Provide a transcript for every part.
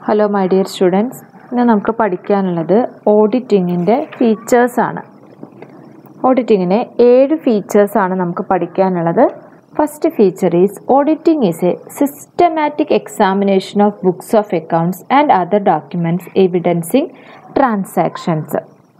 Hello my dear students ഇന്ന് നമുക്ക് പഠിക്കാനുള്ളത് ഓഡിറ്റിങ്ങിൻ്റെ ഫീച്ചേഴ്സാണ് ഓഡിറ്റിങ്ങിന് ഏഴ് ഫീച്ചേഴ്സാണ് നമുക്ക് പഠിക്കാനുള്ളത് first feature is auditing is a systematic examination of books of accounts and other documents evidencing transactions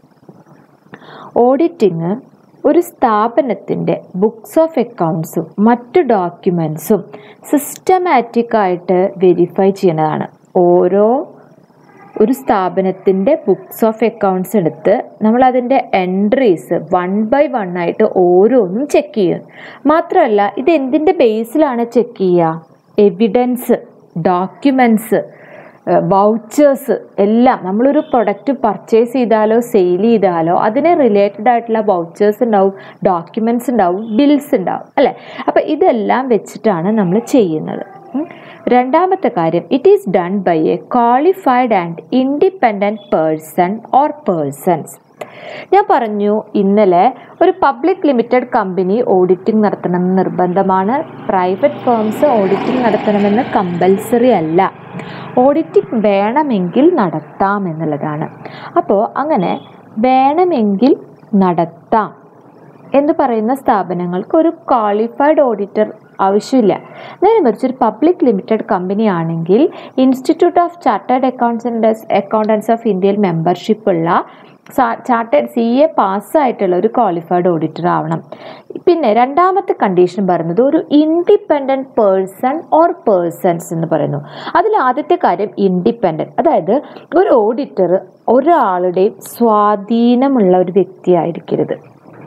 auditing ഒരു സ്ഥാപനത്തിൻ്റെ ബുക്സ് ഓഫ് അക്കൗണ്ട്സും മറ്റു ഡോക്യുമെൻസും സിസ്റ്റമാറ്റിക് ആയിട്ട് വെരിഫൈ ചെയ്യുന്നതാണ് ഓരോ ഒരു സ്ഥാപനത്തിൻ്റെ ബുക്സ് ഓഫ് അക്കൗണ്ട്സ് എടുത്ത് നമ്മൾ അതിൻ്റെ എൻട്രീസ് വൺ ബൈ വൺ ആയിട്ട് ഓരോന്നും ചെക്ക് ചെയ്യും മാത്രമല്ല ഇത് എന്തിൻ്റെ ബേസിലാണ് ചെക്ക് ചെയ്യുക എവിഡൻസ് ഡോക്യുമെൻറ്റ്സ് വൗച്ചേഴ്സ് എല്ലാം നമ്മളൊരു പ്രൊഡക്റ്റ് പർച്ചേസ് ചെയ്താലോ സെയിൽ ചെയ്താലോ അതിന് റിലേറ്റഡ് ആയിട്ടുള്ള വൗച്ചേഴ്സ് ഉണ്ടാവും ഡോക്യുമെൻറ്റ്സ് ഉണ്ടാവും ബിൽസ് ഉണ്ടാവും അല്ലേ അപ്പോൾ ഇതെല്ലാം വെച്ചിട്ടാണ് നമ്മൾ ചെയ്യുന്നത് ഉം. രണ്ടാമത്തെ കാര്യം it is done by a qualified and independent person or persons ഞാൻ പറഞ്ഞു ഇന്നലെ ഒരു പബ്ലിക് ലിമിറ്റഡ് കമ്പനി ഓഡിറ്റിംഗ് നടത്തണമെന്ന് നിർബന്ധമാണ് പ്രൈവറ്റ് ഫേംസ് ഓഡിറ്റിംഗ് നടത്തണമെന്ന് കമ്പൽസറി അല്ല ഓഡിറ്റിംഗ് വേണമെങ്കിൽ നടത്താം എന്നുള്ളതാണ് അപ്പോൾ അങ്ങനെ വേണമെങ്കിൽ നടത്താം എന്ന് പറയുന്ന സ്ഥാപനങ്ങൾക്ക് ഒരു ക്വാളിഫൈഡ് ഓഡിറ്റർ ആവശ്യമില്ല നേരെ മറിച്ച് ഒരു പബ്ലിക് ലിമിറ്റഡ് കമ്പനി ആണെങ്കിൽ institute of chartered accountants accountants of ഇന്ത്യയിൽ മെമ്പർഷിപ്പ് ഉള്ള ചാർട്ടേഡ് സി എ പാസ്സായിട്ടുള്ള ഒരു ക്വാളിഫൈഡ് ഓഡിറ്റർ ആവണം പിന്നെ രണ്ടാമത്തെ കണ്ടീഷൻ പറയുന്നത് ഒരു ഇൻഡിപെൻഡൻറ്റ് പേഴ്സൺ ഓർ പേഴ്സൺസ് എന്ന് പറയുന്നു അതിൽ ആദ്യത്തെ കാര്യം ഇൻഡിപെൻഡൻറ്റ് അതായത് ഒരു ഓഡിറ്റർ ഒരാളുടെയും സ്വാധീനമുള്ള ഒരു വ്യക്തിയായിരിക്കരുത്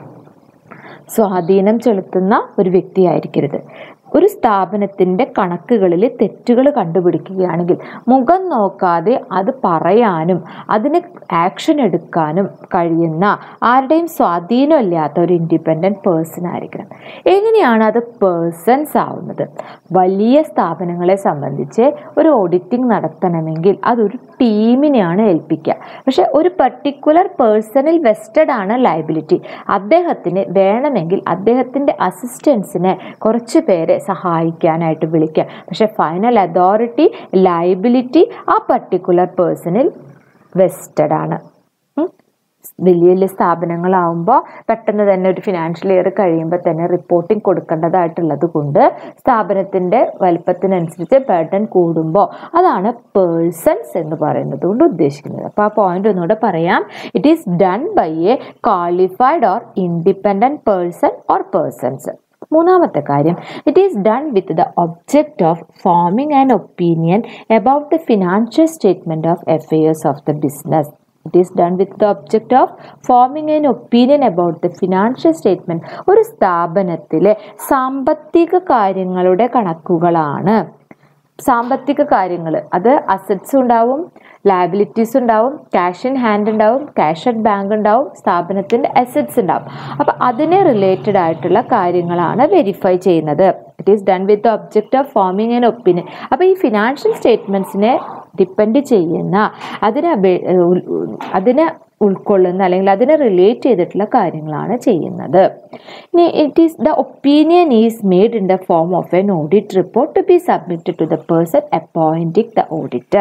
സ്വാധീനം ചെലുത്തുന്ന ഒരു വ്യക്തിയായിരിക്കരുത് ഒരു സ്ഥാപനത്തിൻ്റെ കണക്കുകളിൽ തെറ്റുകൾ കണ്ടുപിടിക്കുകയാണെങ്കിൽ മുഖം നോക്കാതെ അത് പറയാനും അതിന് ആക്ഷൻ എടുക്കാനും കഴിയുന്ന ആരുടെയും സ്വാധീനമില്ലാത്ത ഒരു ഇൻഡിപെൻഡൻറ്റ് പേഴ്സൺ ആയിരിക്കണം എങ്ങനെയാണ് അത് പേഴ്സൺസ് ആവുന്നത് വലിയ സ്ഥാപനങ്ങളെ സംബന്ധിച്ച് ഒരു ഓഡിറ്റിംഗ് നടത്തണമെങ്കിൽ അതൊരു ടീമിനെയാണ് ഏൽപ്പിക്കുക പക്ഷെ ഒരു പർട്ടിക്കുലർ പേഴ്സണിൽ വെസ്റ്റഡ് ആണ് ലയബിലിറ്റി അദ്ദേഹത്തിന് വേണമെങ്കിൽ അദ്ദേഹത്തിൻ്റെ അസിസ്റ്റൻസിനെ കുറച്ച് പേരെ സഹായിക്കാനായിട്ട് വിളിക്കുക പക്ഷെ ഫൈനൽ അതോറിറ്റി ലയബിലിറ്റി ആ പർട്ടിക്കുലർ പേഴ്സണിൽ വെസ്റ്റഡ് ആണ് ഉം. വലിയ വലിയ സ്ഥാപനങ്ങളാവുമ്പോൾ പെട്ടെന്ന് തന്നെ ഒരു ഫിനാൻഷ്യൽ ഇയർ കഴിയുമ്പോൾ തന്നെ റിപ്പോർട്ടിംഗ് കൊടുക്കേണ്ടതായിട്ടുള്ളത് കൊണ്ട് സ്ഥാപനത്തിൻ്റെ വലുപ്പത്തിനനുസരിച്ച് ബർഡൻ കൂടുമ്പോൾ അതാണ് പേഴ്സൺസ് എന്ന് പറയുന്നത് കൊണ്ട് ഉദ്ദേശിക്കുന്നത് അപ്പോൾ ആ പോയിന്റ് ഒന്നുകൂടെ പറയാം it is done by a qualified or independent person or persons മൂന്നാമത്തെ കാര്യം it is done with the object of forming an opinion about the financial statement of affairs of the business it is done with the object of forming an opinion about the financial statement ഒരു സ്ഥാപനത്തിലെ സാമ്പത്തിക കാര്യങ്ങളുടെ കണക്കുകളാണ് സാമ്പത്തിക കാര്യങ്ങൾ അത് assets ഉണ്ടാവും liabilities ഉണ്ടാവും cash in hand ഉണ്ടാവും ക്യാഷ് അറ്റ് ബാങ്ക് ഉണ്ടാവും സ്ഥാപനത്തിൻ്റെ അസറ്റ്സ് ഉണ്ടാവും അപ്പോൾ അതിനെ റിലേറ്റഡ് ആയിട്ടുള്ള കാര്യങ്ങളാണ് വെരിഫൈ ചെയ്യുന്നത് it is done with the object of forming an opinion അപ്പോൾ ഈ ഫിനാൻഷ്യൽ സ്റ്റേറ്റ്മെൻറ്റ്സിനെ ഡിപ്പെൻഡ് ചെയ്യുന്ന അതിനെ അപേ- ഉൾ- അതിനെ ഉൾക്കൊള്ളുന്ന അല്ലെങ്കിൽ അതിനെ റിലേറ്റ് ചെയ്തിട്ടുള്ള കാര്യങ്ങളാണ് ചെയ്യുന്നത് ഇനി it is the opinion is made in the form of an audit report to be submitted to the person appointing the auditor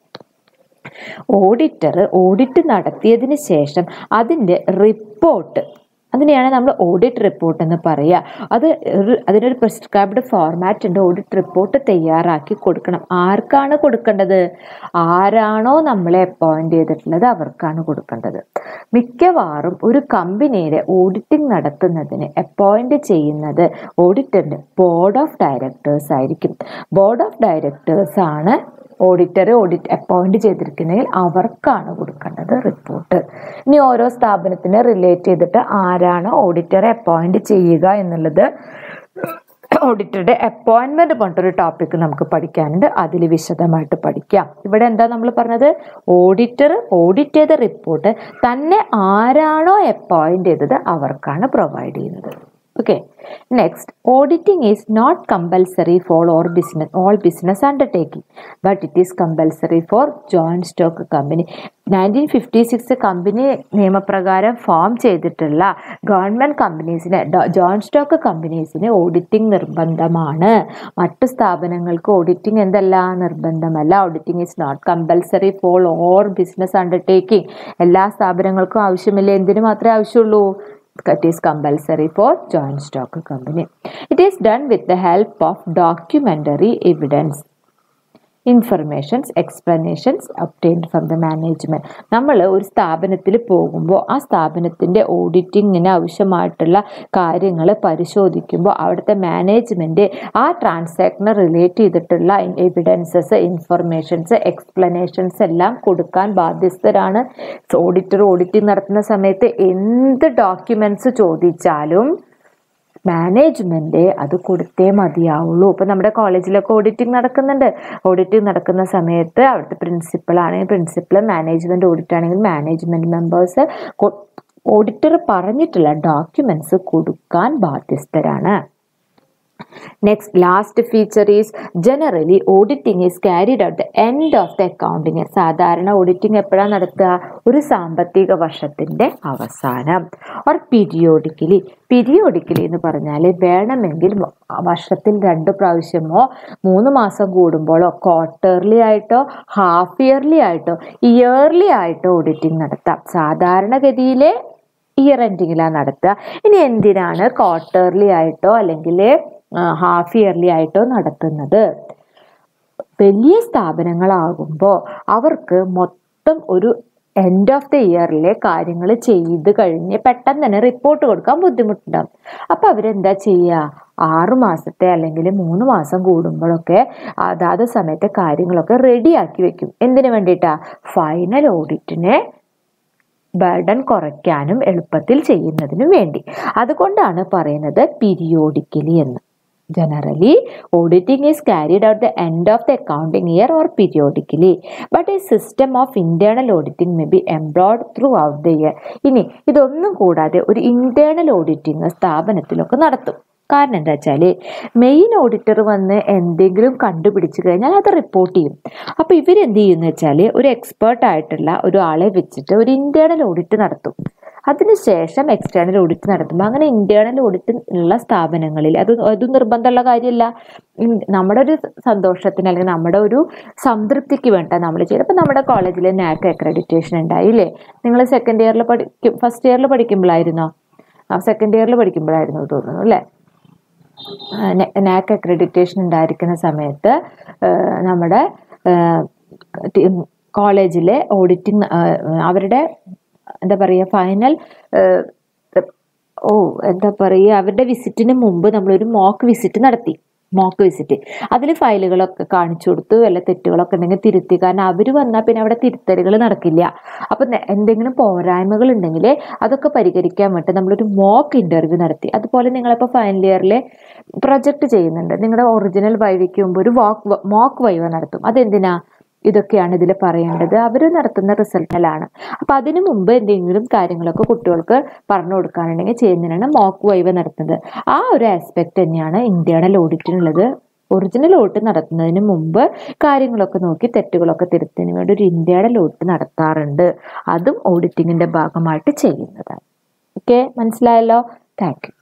auditor audit നടത്തിയതിന് ശേഷം അതിൻ്റെ റിപ്പോർട്ട് അതിനെയാണ് നമ്മൾ ഓഡിറ്റ് റിപ്പോർട്ട് എന്ന് പറയുക അത് ഒരു അതിനൊരു പ്രിസ്ക്രൈബ്ഡ് ഫോർമാറ്റ് ഉണ്ട് ഓഡിറ്റ് റിപ്പോർട്ട് തയ്യാറാക്കി കൊടുക്കണം ആർക്കാണ് കൊടുക്കേണ്ടത് ആരാണോ നമ്മളെ അപ്പോയിന്റ് ചെയ്തിട്ടുള്ളത് അവർക്കാണ് കൊടുക്കേണ്ടത് മിക്കവാറും ഒരു കമ്പനിയുടെ ഓഡിറ്റിംഗ് നടത്തുന്നതിന് അപ്പോയിന്റ് ചെയ്യുന്നത് ഓഡിറ്ററിൻ്റെ ബോർഡ് ഓഫ് ഡയറക്ടേഴ്സ് ആയിരിക്കും ബോർഡ് ഓഫ് ഡയറക്ടേഴ്സ് ആണ് ഓഡിറ്ററെ ഓഡിറ്റ് അപ്പോയിന്റ് ചെയ്തിരിക്കുന്നെങ്കിൽ അവർക്കാണ് കൊടുക്കേണ്ടത് റിപ്പോർട്ട് ഇനി ഓരോ സ്ഥാപനത്തിനെ റിലേറ്റ് ചെയ്തിട്ട് ആരാണ് ഓഡിറ്ററെ അപ്പോയിന്റ് ചെയ്യുക എന്നുള്ളത് ഓഡിറ്ററുടെ അപ്പോയിൻമെന്റ് പറഞ്ഞിട്ടൊരു ടോപ്പിക് നമുക്ക് പഠിക്കാനുണ്ട് അതിൽ വിശദമായിട്ട് പഠിക്കാം ഇവിടെ എന്താ നമ്മൾ പറഞ്ഞത് ഓഡിറ്റർ ഓഡിറ്റ് ചെയ്ത റിപ്പോർട്ട് തന്നെ ആരാണോ അപ്പോയിന്റ് ചെയ്തത് അവർക്കാണ് പ്രൊവൈഡ് ചെയ്യുന്നത് okay next auditing is not compulsory for or business all business undertaking but it is compulsory for joint stock company nineteen fifty six company നിയമപ്രകാരം ഫോം ചെയ്തിട്ടുള്ള ഗവൺമെൻറ് കമ്പനീസിന് joint stock കമ്പനീസിന് auditing നിർബന്ധമാണ് മറ്റു സ്ഥാപനങ്ങൾക്ക് ഓഡിറ്റിംഗ് എന്തല്ല നിർബന്ധമല്ല auditing is not compulsory for or business undertaking എല്ലാ സ്ഥാപനങ്ങൾക്കും ആവശ്യമില്ല എന്തിനു മാത്രമേ ആവശ്യമുള്ളൂ it is compulsory for joint stock company. It is done with the help of documentary evidence. Informations explanations obtained from the management നമ്മൾ ഒരു സ്ഥാപനത്തിൽ പോകുമ്പോൾ ആ സ്ഥാപനത്തിൻ്റെ ഓഡിറ്റിങ്ങിന് ആവശ്യമായിട്ടുള്ള കാര്യങ്ങൾ പരിശോധിക്കുമ്പോൾ അവിടുത്തെ മാനേജ്മെൻറ്റ് ആ ട്രാൻസാക്ഷനെ റിലേറ്റ് ചെയ്തിട്ടുള്ള എവിഡൻസസ് ഇൻഫർമേഷൻസ് എക്സ്പ്ലനേഷൻസ് എല്ലാം കൊടുക്കാൻ ബാധ്യസ്ഥരാണ് ഓഡിറ്റർ ഓഡിറ്റിംഗ് നടത്തുന്ന സമയത്ത് എന്ത് ഡോക്യുമെൻറ്റ്സ് ചോദിച്ചാലും മാനേജ്മെന്റ് അത് കൊടുത്തേ മതിയാവുള്ളൂ ഇപ്പൊ നമ്മുടെ കോളേജിലൊക്കെ ഓഡിറ്റിംഗ് നടക്കുന്നുണ്ട് ഓഡിറ്റിംഗ് നടക്കുന്ന സമയത്ത് അവിടുത്തെ പ്രിൻസിപ്പൾ ആണെങ്കിൽ പ്രിൻസിപ്പൾ മാനേജ്മെന്റ് ഓഡിറ്റ് ആണെങ്കിൽ മാനേജ്മെന്റ് മെമ്പേഴ്സ് ഓഡിറ്റർ പറഞ്ഞിട്ടുള്ള ഡോക്യുമെന്റ്സ് കൊടുക്കാൻ ബാധ്യസ്ഥരാണ് next last feature is generally auditing is carried out the end of the accounting സാധാരണ ഓഡിറ്റിംഗ് എപ്പോഴാണ് നടത്തുക ഒരു സാമ്പത്തിക വർഷത്തിന്റെ അവസാനം ഓർ പീരിയോഡിക്കലി പീരിയോഡിക്കലി എന്ന് പറഞ്ഞാൽ വേണമെങ്കിൽ വർഷത്തിൽ രണ്ട് പ്രാവശ്യമോ മൂന്ന് മാസം കൂടുമ്പോഴോ ക്വാർട്ടർലി ആയിട്ടോ ഹാഫ് ഇയർലി ആയിട്ടോ ഇയർലി ആയിട്ടോ ഓഡിറ്റിംഗ് നടത്താം സാധാരണഗതിയിലെ ഇയർ എൻഡിങ്ങിലാണ് നടത്തുക ഇനി എന്തിനാണ് ക്വാർട്ടർലി ആയിട്ടോ അല്ലെങ്കിൽ ഹാഫ് ഇയർലി ആയിട്ടോ നടത്തുന്നത് വലിയ സ്ഥാപനങ്ങളാകുമ്പോൾ അവർക്ക് മൊത്തം ഒരു എൻഡ് ഓഫ് ദ ഇയറിലെ കാര്യങ്ങൾ ചെയ്ത് കഴിഞ്ഞ് പെട്ടെന്ന് തന്നെ റിപ്പോർട്ട് കൊടുക്കാൻ ബുദ്ധിമുട്ടുണ്ടാകും അപ്പോൾ അവരെന്താ ചെയ്യുക ആറു മാസത്തെ അല്ലെങ്കിൽ മൂന്ന് മാസം കൂടുമ്പോഴൊക്കെ അതാത് സമയത്തെ കാര്യങ്ങളൊക്കെ റെഡിയാക്കി വെക്കും എന്തിനു വേണ്ടിയിട്ടാ ഫൈനൽ ഓഡിറ്റിനെ ബർഡൻ കുറയ്ക്കാനും എളുപ്പത്തിൽ ചെയ്യുന്നതിനും വേണ്ടി അതുകൊണ്ടാണ് പറയുന്നത് പീരിയോഡിക്കലി എന്ന് generally auditing is carried out the end of the accounting year or periodically but a system of internal auditing may be employed throughout the year ഇനി ഇതൊന്നും കൂടാതെ ഒരു ഇന്റേണൽ ഓഡിറ്റിംഗ് സ്ഥാപനത്തിലൊക്കെ നടത്തും കാരണം എന്താ വെച്ചാൽ മെയിൻ ഓഡിറ്റർ വന്ന് എന്തെങ്കിലും കണ്ടുപിടിച്ചു കഴിഞ്ഞാൽ അത് റിപ്പോർട്ട് ചെയ്യും അപ്പോൾ ഇവരെന്ത് ചെയ്യുന്ന വെച്ചാൽ ഒരു എക്സ്പേർട്ട് ആയിട്ടുള്ള ഒരു ആളെ വെച്ചിട്ട് ഒരു ഇന്റേണൽ ഓഡിറ്റ് നടത്തും അതിനുശേഷം എക്സ്റ്റേണൽ ഓഡിറ്റ് നടത്തുമ്പോൾ അങ്ങനെ ഇന്റേണൽ ഓഡിറ്റ് ഉള്ള സ്ഥാപനങ്ങളിൽ അത് അത് നിർബന്ധമുള്ള കാര്യമല്ല ഉം, നമ്മുടെ ഒരു സന്തോഷത്തിന് അല്ലെങ്കിൽ നമ്മുടെ ഒരു സംതൃപ്തിക്ക് വേണ്ട നമ്മൾ ചെയ്യുന്നത് ഇപ്പം നമ്മുടെ കോളേജിൽ നാക്ക് അക്രഡിറ്റേഷൻ ഉണ്ടായില്ലേ നിങ്ങൾ സെക്കൻഡ് ഇയറിൽ പഠിക്കും ഫസ്റ്റ് ഇയറിൽ പഠിക്കുമ്പോഴായിരുന്നോ ആ സെക്കൻഡ് ഇയറിൽ പഠിക്കുമ്പോഴായിരുന്നു തോന്നുന്നു അല്ലേ നാക്ക് അക്രഡിറ്റേഷൻ ഉണ്ടായിരിക്കുന്ന സമയത്ത് ആ, നമ്മുടെ കോളേജിലെ ഓഡിറ്റിംഗ് അവരുടെ എന്താ പറയുക ഫൈനൽ ഓ എന്താ പറയുക അവരുടെ വിസിറ്റിന് മുമ്പ് നമ്മളൊരു മോക്ക് വിസിറ്റ് നടത്തി മോക്ക് വിസിറ്റ് അതിൽ ഫയലുകളൊക്കെ കാണിച്ചു കൊടുത്തു വല്ല തെറ്റുകളൊക്കെ ഉണ്ടെങ്കിൽ തിരുത്തി കാരണം അവർ വന്നാൽ പിന്നെ അവിടെ തിരുത്തലുകൾ നടക്കില്ല അപ്പം നെ- എന്തെങ്കിലും പോരായ്മകൾ ഉണ്ടെങ്കിൽ അതൊക്കെ പരിഹരിക്കാൻ വേണ്ടി നമ്മളൊരു മോക്ക് ഇൻ്റർവ്യൂ നടത്തി അതുപോലെ നിങ്ങളിപ്പോൾ ഫൈനൽ ഇയറിൽ പ്രൊജക്റ്റ് ചെയ്യുന്നുണ്ട് നിങ്ങളുടെ ഒറിജിനൽ വൈവിക്ക് മുമ്പ് ഒരു വാക്ക് മോക്ക് വൈവ നടത്തും അതെന്തിനാ ഇതൊക്കെയാണ് ഇതിൽ പറയേണ്ടത് അവർ നടത്തുന്ന റിസൾട്ടിലാണ് അപ്പം അതിനു മുമ്പ് എന്തെങ്കിലും കാര്യങ്ങളൊക്കെ കുട്ടികൾക്ക് പറഞ്ഞു കൊടുക്കാനുണ്ടെങ്കിൽ ചെയ്യുന്നതിനാണ് മോക്ക് വൈവ നടത്തുന്നത് ആ ഒരു ആസ്പെക്ട് തന്നെയാണ് ഇന്റേണൽ ഓഡിറ്റിനുള്ളത് ഒറിജിനൽ ഓഡിറ്റ് നടത്തുന്നതിന് മുമ്പ് കാര്യങ്ങളൊക്കെ നോക്കി തെറ്റുകളൊക്കെ തിരുത്തുന്നതിന് വേണ്ടി ഒരു ഇന്റേണൽ ഓഡിറ്റ് നടത്താറുണ്ട് അതും ഓഡിറ്റിങ്ങിന്റെ ഭാഗമായിട്ട് ചെയ്യുന്നതാണ് ഓക്കെ മനസ്സിലായല്ലോ താങ്ക് യു